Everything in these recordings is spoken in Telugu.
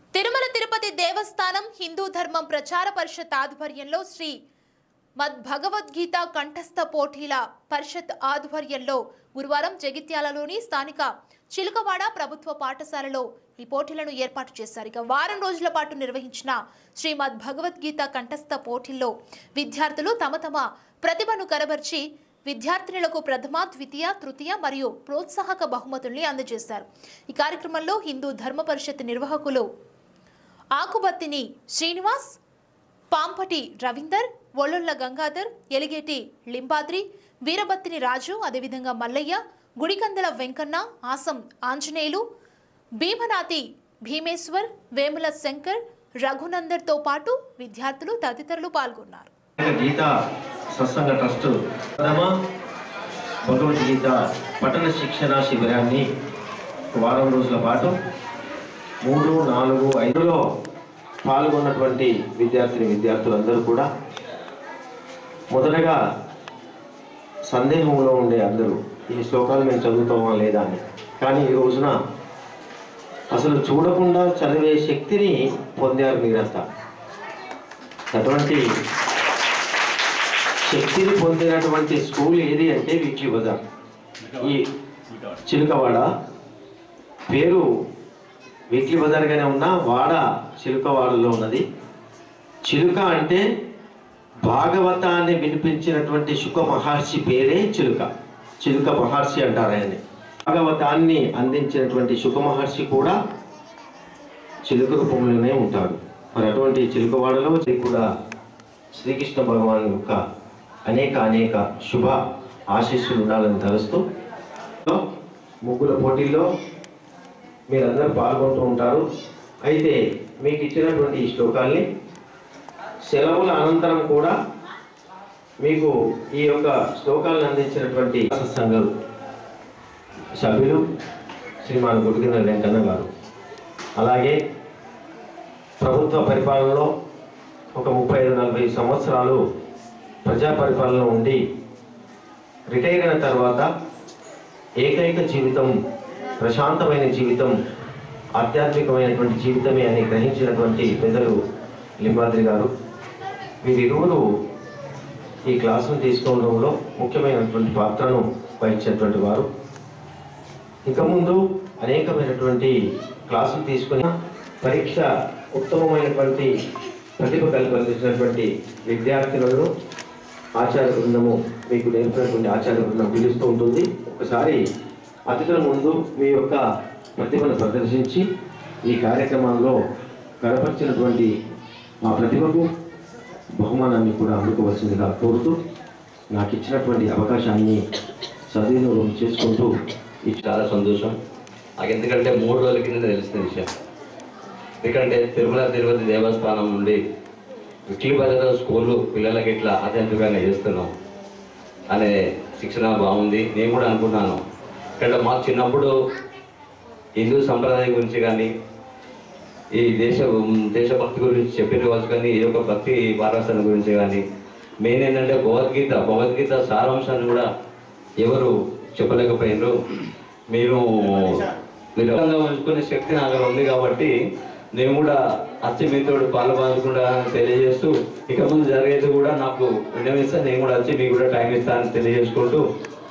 తిరుమల తిరుపతి దేవస్థానం హిందూ ధర్మం ప్రచార పరిషత్ ఆధ్వర్యంలో శ్రీ మద్ భగవద్గీత కంఠస్థ పోటీల పరిషత్ ఆధ్వర్యంలో గురువారం జగిత్యాలలోని స్థానిక చిలుకవాడ ప్రభుత్వ పాఠశాలలో ఈ పోటీలను ఏర్పాటు చేశారు ఇక వారం రోజుల పాటు నిర్వహించిన శ్రీమద్ భగవద్గీత కంఠస్థ పోటీల్లో విద్యార్థులు తమ తమ ప్రతిభను కనబర్చి విద్యార్థినులకు ప్రథమ ద్వితీయ తృతీయ మరియు ప్రోత్సాహక బహుమతుల్ని అందజేశారు ఈ కార్యక్రమంలో హిందూ ధర్మ పరిషత్ నిర్వాహకులు ఆకుబత్తిని శ్రీనివాస్ పాంపటి రవీందర్ ఒళ్ళొల్ల గంగాధర్ ఎలిగేటి లింబాద్రి వీరబత్తిని రాజు అదేవిధంగా మల్లయ్య గుడికందల వెంకన్న ఆసం ఆంజనేయులు భీమనాథి భీమేశ్వర్ వేముల శంకర్ రఘునందర్తో పాటు విద్యార్థులు తదితరులు పాల్గొన్నారు గీత సత్సంగ ట్రస్ట్ ప్రథమ భగవద్గీత పఠన శిక్షణ శిబిరాన్ని ఒక వారం రోజుల పాటు మూడు నాలుగు ఐదులో పాల్గొన్నటువంటి విద్యార్థిని విద్యార్థులందరూ కూడా మొదటగా సందేహంలో ఉండే అందరూ ఈ శ్లోకాలు మేము చదువుతామా లేదా అని కానీ ఈ రోజున అసలు చూడకుండా చదివే శక్తిని పొందారు మీరంతా అటువంటి శక్తిని పొందినటువంటి స్కూల్ ఏది అంటే వీక్లీ బజార్ ఈ చిలుకవాడ పేరు వీక్లీ బజార్గానే ఉన్న వాడ చిలుకవాడలో ఉన్నది చిలుక అంటే భాగవతాన్ని వినిపించినటువంటి శుక మహర్షి పేరే చిలుక చిలుక మహర్షి అంటారు ఆయన్ని భాగవతాన్ని అందించినటువంటి శుక మహర్షి కూడా చిలుక రూపంలోనే ఉంటాడు మరి అటువంటి చిలుకవాడలో కూడా శ్రీకృష్ణ భగవాన్ యొక్క అనేక అనేక శుభ ఆశీస్సులు ఉండాలని తలుస్తూ ముగ్గుల పోటీల్లో మీరందరూ పాల్గొంటూ ఉంటారు అయితే మీకు ఇచ్చినటువంటి ఈ శ్లోకాల్ని సెలవుల అనంతరం కూడా మీకు ఈ యొక్క శ్లోకాలను అందించినటువంటి సంఘం సభ్యులు శ్రీమాన్ గుడికిన వెంకన్న గారు అలాగే ప్రభుత్వ పరిపాలనలో ఒక ముప్పై ఐదు నలభై సంవత్సరాలు ప్రజా పరిపాలన ఉండి రిటైర్ అయిన తర్వాత ఏకైక జీవితం ప్రశాంతమైన జీవితం ఆధ్యాత్మికమైనటువంటి జీవితమే అని గ్రహించినటువంటి పెద్దలు లింబాద్రి గారు వీరిరువురు ఈ క్లాసును తీసుకోవడంలో ముఖ్యమైనటువంటి పాత్రను వహించినటువంటి వారు ఇక ముందు అనేకమైనటువంటి క్లాసులు తీసుకుని పరీక్ష ఉత్తమమైనటువంటి ప్రతిభ కల్పించినటువంటి విద్యార్థులను ఆచార్య బృందము మీకు నేర్పినటువంటి ఆచార్య బృందం పిలుస్తూ ఉంటుంది ఒకసారి అతిథుల ముందు మీ యొక్క ప్రతిభను ప్రదర్శించి ఈ కార్యక్రమంలో కనపరిచినటువంటి మా ప్రతిభకు బహుమానాన్ని కూడా అందుకోవాల్సిందిగా కోరుతూ నాకు ఇచ్చినటువంటి అవకాశాన్ని సద్వినియోగం చేసుకుంటూ ఈ చాలా సంతోషం నాకు ఎందుకంటే మూడు రోజుల కింద తెలిసిన విషయం ఎందుకంటే తిరుమల తిరుపతి దేవస్థానం నుండి విక్లీభద్ర స్కూళ్ళు పిల్లలకి ఇట్లా ఆధ్యాత్మికంగా చేస్తున్నాం అనే శిక్షణ బాగుంది నేను కూడా అనుకున్నాను ఇక్కడ మాకు చిన్నప్పుడు హిందూ సంప్రదాయం గురించి కానీ ఈ దేశ దేశభక్తి గురించి చెప్పిన కావచ్చు కానీ ఈ యొక్క భక్తి పారాసన గురించి కానీ మెయిన్ ఏంటంటే భగవద్గీత భగవద్గీత సారాంశాన్ని కూడా ఎవరు చెప్పలేకపోయినారు మీరు మీరు ఉంచుకునే శక్తి నాకు ఉంది కాబట్టి నేను కూడా వచ్చి మీతో పాలు పంచుకుంటా తెలియజేస్తూ ఇక ముందు జరిగేది కూడా నాకు విన్నవిస్తే నేను కూడా వచ్చి మీకు కూడా టైం ఇస్తానని తెలియజేసుకుంటూ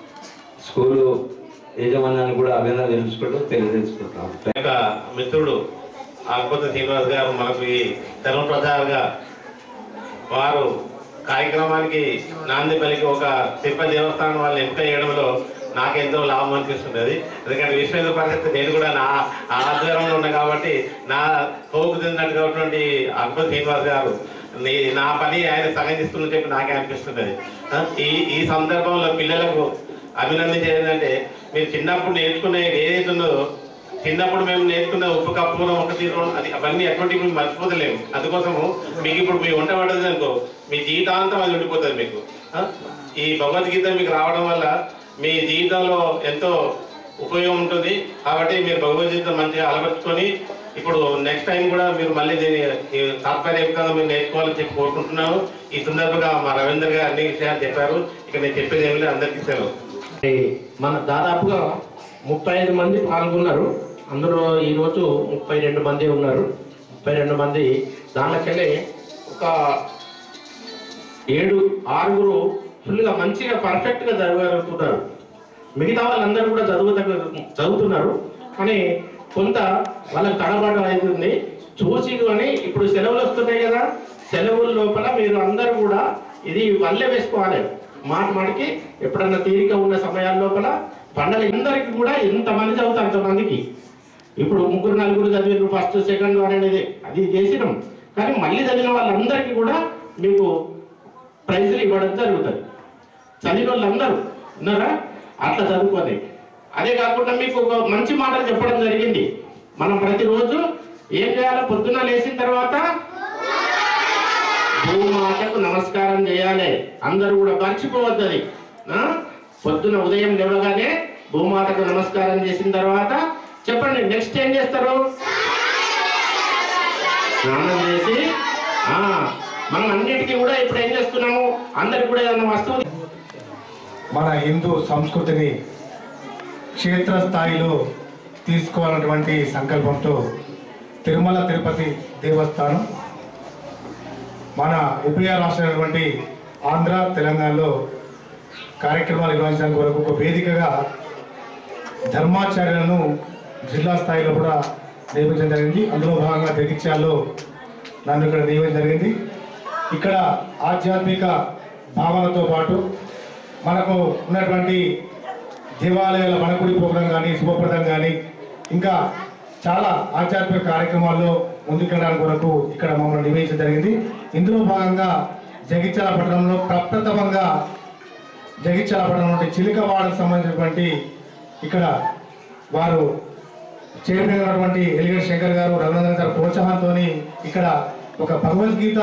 స్కూలు యజమాన్యాన్ని కూడా అభినందన తెలుసుకుంటూ తెలియజేసుకుంటాం యొక్క మిత్రుడు ఆకుపతి శ్రీనివాస్ గారు మనకు ఈ ధర్మ ప్రచారంగా వారు కార్యక్రమానికి నాంది పలికి ఒక తిరుపతి దేవస్థానం వాళ్ళని ఎంపిక చేయడంలో నాకెంతో లాభం అనిపిస్తున్నది ఎందుకంటే విశ్వ హిందూ పరిషత్ నేను కూడా నా ఆధ్వర్యంలో ఉన్నా కాబట్టి నా పోకు చెందినటువంటి ఆకుపతి శ్రీనివాస్ గారు నీ- నా పని ఆయన సగతిస్తున్న చెప్పి నాకే అనిపిస్తున్నది ఆ, ఈ ఈ సందర్భంలో పిల్లలకు అభినందించేది ఏంటంటే మీరు చిన్నప్పుడు నేర్చుకునే ఏదైతే ఉన్నదో చిన్నప్పుడు మేము నేర్చుకున్న ఉప్పు కప్పురం ఒకటి రెండు అది అవన్నీ అటువంటివి మేము మర్చిపోతలేము అందుకోసము మీకు ఇప్పుడు మీ వంట పడుతుంది అనుకో మీ జీవితాంతం అది ఉండిపోతుంది మీకు ఆ? ఈ భగవద్గీత మీకు రావడం వల్ల మీ జీవితంలో ఎంతో ఉపయోగం ఉంటుంది కాబట్టి మీరు భగవద్గీత మంచిగా అలవర్చుకొని ఇప్పుడు నెక్స్ట్ టైం కూడా మీరు మళ్ళీ దీని ఈ తాత్పర్యకంగా మీరు నేర్చుకోవాలని చెప్పి కోరుకుంటున్నాను ఈ సందర్భంగా మా రవీంద్ర గారు అన్ని విషయాలు చెప్పారు ఇక నేను చెప్పేది ఏమి లేదు అందరికీ సెలవు మన దాదాపుగా ముప్పై ఐదు మంది పాల్గొన్నారు అందులో ఈరోజు ముప్పై రెండు మంది ఉన్నారు ముప్పై రెండు మంది దాంట్లోకెళ్ళి ఒక ఏడు ఆరుగురు ఫుల్గా మంచిగా పర్ఫెక్ట్గా చదవగలుగుతున్నారు మిగతా వాళ్ళందరూ కూడా చదువుతగ చదువుతున్నారు కానీ కొంత వాళ్ళకి తడబాటు అవుతుంది చూసి కానీ ఇప్పుడు సెలవులు వస్తున్నాయి కదా సెలవుల లోపల మీరు అందరూ కూడా ఇది వల్లే వేసుకోవాలి మాట మాటికి ఎప్పుడన్నా తీరిక ఉన్న సమయాల లోపల పండగ అందరికీ కూడా ఎంతమంది చదువుతారు అంతమందికి ఇప్పుడు ముగ్గురు నలుగురు చదివిన ఫస్ట్ సెకండ్ అనేది అది చేసినాం కానీ మళ్ళీ చదివిన వాళ్ళందరికీ కూడా మీకు ప్రైజులు ఇవ్వడం జరుగుతుంది చదివిన వాళ్ళందరూ ఉన్నారా అట్లా చదువుకోండి అదే కాకుండా మీకు ఒక మంచి మాటలు చెప్పడం జరిగింది మనం ప్రతిరోజు ఏం చేయాలో పొద్దున్న లేచిన తర్వాత భూమాతకు నమస్కారం చేయాలి అందరూ కూడా మర్చిపోవద్దు అది ఆ? పొద్దున ఉదయం లేవగానే భూమాతకు నమస్కారం చేసిన తర్వాత చెప్పండి నెక్స్ట్ ఏం చేస్తారు స్నానం చేసి ఆ మనం అన్నిటికీ కూడా ఇప్పుడు ఏం చేస్తున్నాము అందరికి కూడా ఏదైనా వస్తువు మన హిందూ సంస్కృతిని క్షేత్రస్థాయిలో తీసుకోవాలన్నటువంటి సంకల్పంతో తిరుమల తిరుపతి దేవస్థానం మన ఉభయ రాష్ట్రాలైనటువంటి ఆంధ్ర తెలంగాణలో కార్యక్రమాలు నిర్వహించడానికి కొరకు ఒక వేదికగా ధర్మాచార్యులను జిల్లా స్థాయిలో కూడా నియమించడం జరిగింది అందులో భాగంగా జగిత్యాల్లో నన్ను ఇక్కడ నియమించడం జరిగింది ఇక్కడ ఆధ్యాత్మిక భావనతో పాటు మనకు ఉన్నటువంటి దేవాలయాల వనకుడి ప్రోగ్రాం కానీ శుభప్రదం కానీ ఇంకా చాలా ఆధ్యాత్మిక కార్యక్రమాల్లో ముందుకెళ్ళడానికి కొరకు ఇక్కడ మమ్మల్ని నియమించడం జరిగింది ఇందులో భాగంగా జగిత్యాల పట్టణంలో ప్రప్రథమంగా జగిత్యాల పట్టణం నుండి చిలికవాడకు సంబంధించినటువంటి ఇక్కడ వారు చైర్మన్ అయినటువంటి ఎలిగడ్ శంకర్ గారు రఘునందన్ గారు ప్రోత్సాహంతో ఇక్కడ ఒక భగవద్గీత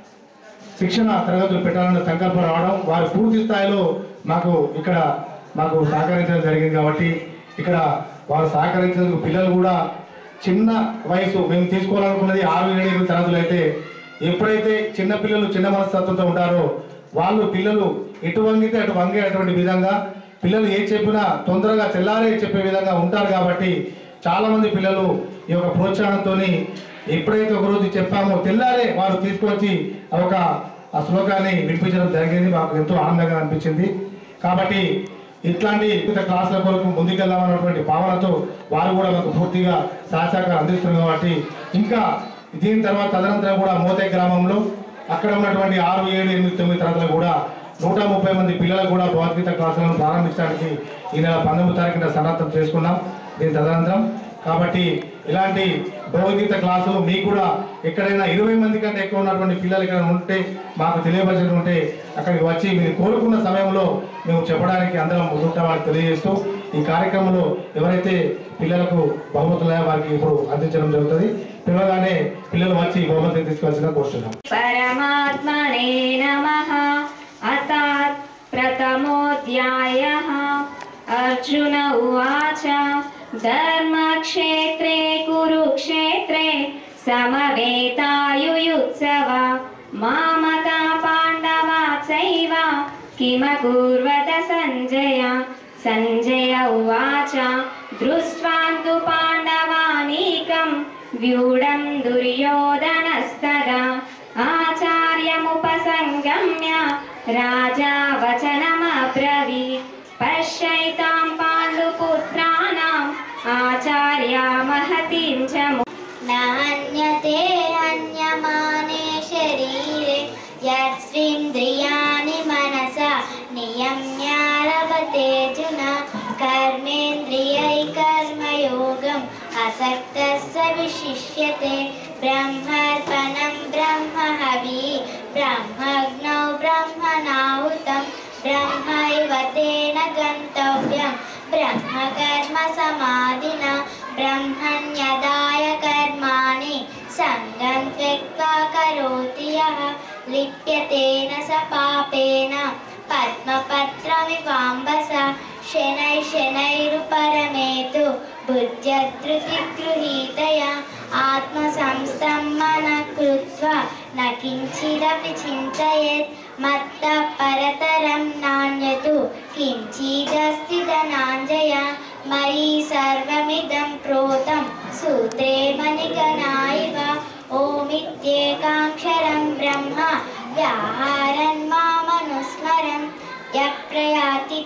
శిక్షణ తరగతులు పెట్టాలన్న సంకల్పం రావడం వారు పూర్తి స్థాయిలో మాకు ఇక్కడ మాకు సహకరించడం జరిగింది కాబట్టి ఇక్కడ వారు సహకరించేందుకు పిల్లలు కూడా చిన్న వయసు మేము తీసుకోవాలనుకున్నది ఆరు ఏడు ఎనిమిది తరగతులు అయితే ఎప్పుడైతే చిన్న పిల్లలు చిన్న మనస్తత్వంతో ఉంటారో వాళ్ళు పిల్లలు ఎటు వంగితే అటు వంగేటువంటి విధంగా పిల్లలు ఏ చెప్పినా తొందరగా తెల్లారే చెప్పే విధంగా ఉంటారు కాబట్టి చాలా మంది పిల్లలు ఈ యొక్క ప్రోత్సాహంతో ఎప్పుడైతే ఒకరోజు చెప్పామో తెల్లారే వారు తీసుకొచ్చి ఆ ఒక ఆ శ్లోకాన్ని వినిపించడం జరిగింది మాకు ఎంతో ఆనందంగా అనిపించింది కాబట్టి ఇట్లాంటి వివిధ క్లాసుల కొరకు ముందుకెళ్దామన్నటువంటి భావనతో వారు కూడా మాకు పూర్తిగా సహసహకారం అందిస్తున్నారు కాబట్టి ఇంకా దీని తర్వాత తదనంతరం కూడా మోతే గ్రామంలో అక్కడ ఉన్నటువంటి ఆరు ఏడు ఎనిమిది తొమ్మిది తరగతులు కూడా నూట ముప్పై మంది పిల్లలకు కూడా భగవద్గీత క్లాసులను ప్రారంభించడానికి ఈ నెల పంతొమ్మిది తారీఖున సన్నద్ధం చేసుకున్నాం దీని తదనంతరం కాబట్టి ఇలాంటి భగవద్గీత క్లాసులు మీకు కూడా ఎక్కడైనా ఇరవై మంది కంటే ఎక్కువ ఉన్నటువంటి పిల్లలు ఇక్కడ ఉంటే మాకు తెలియపరచడం ఉంటే అక్కడికి వచ్చి మీరు కోరుకున్న సమయంలో మేము చెప్పడానికి అందరం ముందుంటామని తెలియజేస్తూ ఈ కార్యక్రమంలో ఎవరైతే పిల్లలకు బహుమతులు ఉన్నాయో వారికి ఇప్పుడు అందించడం జరుగుతుంది పిలవగానే పిల్లలు వచ్చి బహుమతి తీసుకొచ్చిన కోరుతున్నాం परमात्मने नमः अतात् प्रथमोऽध्यायः अर्जुन उवाच धर्मक्षेत्रे कुरुक्षेत्रे समवेतायुयुत्सव मामका पाण्डवा चैव किमकुर्वत सञ्जय सञ्जय उवाच दृष्ट्वा तु पाण्डवानीकं व्यूढं दुर्योधनस्तदा आचार्यमुपसङ्गम्य राजा वचनमब्रवीत् पश्यैतां पाण्डुपुत्राणाम् आचार्या महतीं च मु- नान्यते अन्यमाने शरीरे यत्स्विन्द्रियाणि मनसा नियम्यालभतेऽर्जुन कर्मेन्द्रियै कर्मयोगम् असक्तः स विशिष्यते ब्रह्मार्पणं ब्रह्महवि ब्रह्मग्नौ ब्रह्मणाहुतं ब्रह्मैव तेन गन्तव्यं ब्रह्मकर्मसमाधिना ब्रह्मण्यदाय कर्माणि सङ्गं त्यक्त्वा करोति यः लिप्यतेन स पापेन पद्मपत्रमिवाम्बस शनैः शनैरुपरमेतु बुद्ध्यधृतिगृहीतया आत्मसंस्थं मनः कृत्वा न किञ्चिदपि चिन्तयेत् मत्तः परतरं नान्यतु किञ्चिदस्ति धनाञ्जय मयि सर्वमिदं प्रोतं सूत्रे मणिगणा इव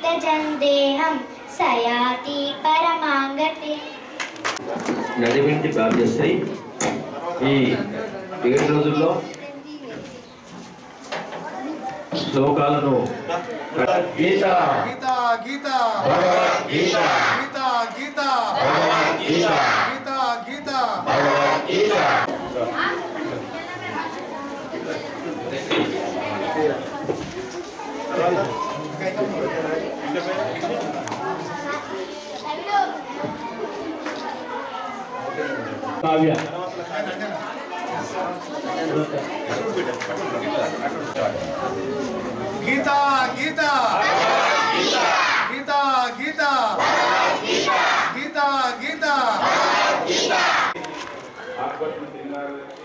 త్యజందేహం సయాతి పరమాంగతి నడిమింటి భాగ్యశ్రీ ఈ ఏడు రోజుల్లో శ్లోకాలను గీత గీత గీత గీత గీత గీత గీత గీత గీత గీత కావ్య గీత గీత గీత గీత గీత గీత